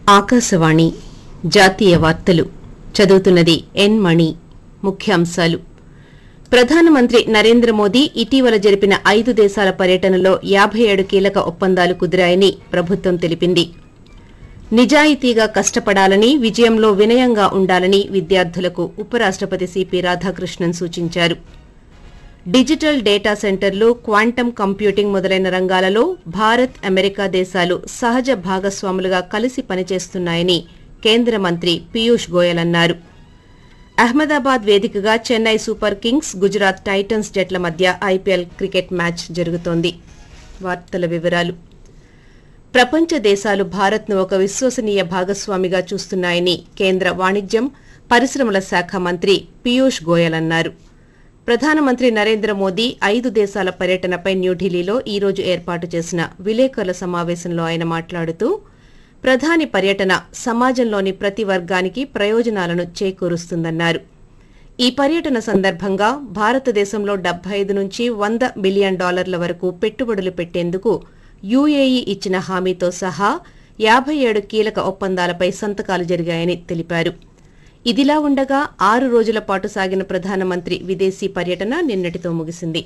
ఆకాశవాణి జాతీయ వార్తలు చదువుతున్నది ఎన్ మణి ముఖ్యాంశాలు ప్రధానమంత్రి నరేంద్ర మోదీ ఇటీవల జరిపిన ఐదు దేశాల పర్యటనలో యాభై ఏడు కీలక ఒప్పందాలు కుదిరాయని ప్రభుత్వం తెలిపింది నిజాయితీగా కష్టపడాలని విజయంలో వినయంగా ఉండాలని విద్యార్థులకు ఉపరాష్టపతి సిపి రాధాకృష్ణన్ సూచించారు డిజిటల్ డేటా సెంటర్లు క్వాంటం కంప్యూటింగ్ మొదలైన రంగాలలో భారత్ అమెరికా దేశాలు సహజ భాగస్వాములుగా కలిసి పనిచేస్తున్నాయని కేంద్ర మంత్రి పీయూష్ గోయల్ అన్నారు అహ్మదాబాద్ వేదికగా Chennai super kings Gujarat titans జట్ల మధ్య ఐపీఎల్ క్రికెట్ మ్యాచ్ జరుగుతోంది వార్తల వివరాలు ప్రపంచ దేశాలు భారత్ను ఒక విశ్వసనీయ భాగస్వామిగా చూస్తున్నాయని కేంద్ర వాణిజ్యం పరిశ్రమల శాఖ మంత్రి పీయూష్ గోయల్ అన్నారు ప్రధానమంత్రి నరేంద్ర మోదీ ఐదు దేశాల పర్యటనపై న్యూఢిల్లీలో ఈ రోజు ఏర్పాటు చేసిన విలేకరుల సమావేశంలో ఆయన మాట్లాడుతూ ప్రధాని పర్యటన సమాజంలోని ప్రతి వర్గానికి ప్రయోజనాలను చేకూరుస్తుందన్నారు ఈ పర్యటన సందర్భంగా భారతదేశంలో డెబ్బై ఐదు నుంచి వంద బిలియన్ డాలర్ల వరకు పెట్టుబడులు పెట్టేందుకు యూఏఈ ఇచ్చిన హామీతో సహా యాభై ఏడు కీలక ఒప్పందాలపై సంతకాలు జరిగాయని తెలిపారు ఇదిలా ఉండగా ఆరు రోజుల పాటు సాగిన ప్రధానమంత్రి విదేశీ పర్యటన నిన్నటితో ముగిసింది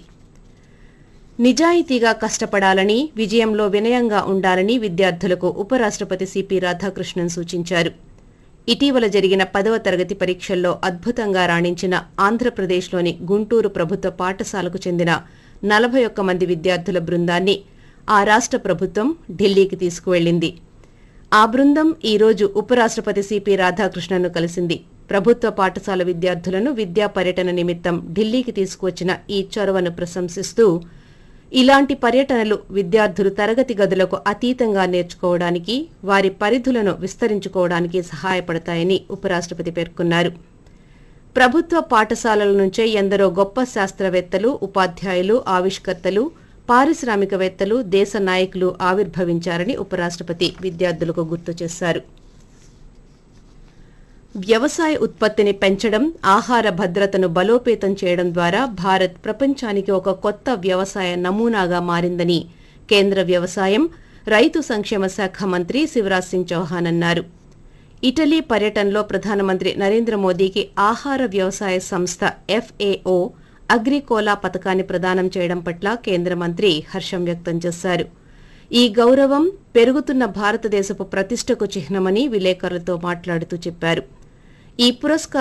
నిజాయితీగా కష్టపడాలని విజయంలో వినయంగా ఉండాలని విద్యార్థులకు ఉపరాష్టపతి సిపి రాధాకృష్ణన్ సూచించారు ఇటీవల జరిగిన పదవ తరగతి పరీక్షల్లో అద్భుతంగా రాణించిన ఆంధ్రప్రదేశ్లోని గుంటూరు ప్రభుత్వ పాఠశాలకు చెందిన నలభై ఒక్క మంది విద్యార్థుల బృందాన్ని ఆ రాష్ట ప్రభుత్వం ఢిల్లీకి తీసుకువెళ్లింది ఆ బృందం ఈ రోజు ఉపరాష్టపతి సిపి రాధాకృష్ణన్ను కలిసింది ప్రభుత్వ పాఠశాల విద్యార్థులను విద్యా పర్యటన నిమిత్తం ఢిల్లీకి తీసుకువచ్చిన ఈ చొరవను ప్రశంసిస్తూ ఇలాంటి పర్యటనలు విద్యార్థులు తరగతి గదులకు అతీతంగా నేర్చుకోవడానికి వారి పరిధులను విస్తరించుకోవడానికి సహాయపడతాయని ఉపరాష్టపతి పేర్కొన్నారు ప్రభుత్వ పాఠశాలల నుంచే ఎందరో గొప్ప శాస్త్రవేత్తలు ఉపాధ్యాయులు ఆవిష్కర్తలు పారిశ్రామికవేత్తలు దేశ నాయకులు ఆవిర్భవించారని ఉపరాష్టపతి విద్యార్థులకు గుర్తు చేశారు వ్యవసాయ ఉత్పత్తిని పెంచడం ఆహార భద్రతను బలోపేతం చేయడం ద్వారా భారత్ ప్రపంచానికి ఒక కొత్త వ్యవసాయ నమూనాగా మారిందని కేంద్ర వ్యవసాయం రైతు సంక్షేమ శాఖ మంత్రి శివరాజ్ సింగ్ చౌహాన్ అన్నారు ఇటలీ పర్యటనలో ప్రధానమంత్రి నరేంద్ర మోదీకి ఆహార వ్యవసాయ సంస్థ ఎఫ్ఏఓ అగ్రికోలా పథకాన్ని ప్రదానం చేయడం పట్ల కేంద్ర మంత్రి హర్షం వ్యక్తం చేశారు ఈ గౌరవం పెరుగుతున్న భారతదేశపు ప్రతిష్టకు చిహ్నమని విలేకరులతో మాట్లాడుతూ చెప్పారు ఈ పురస్కారం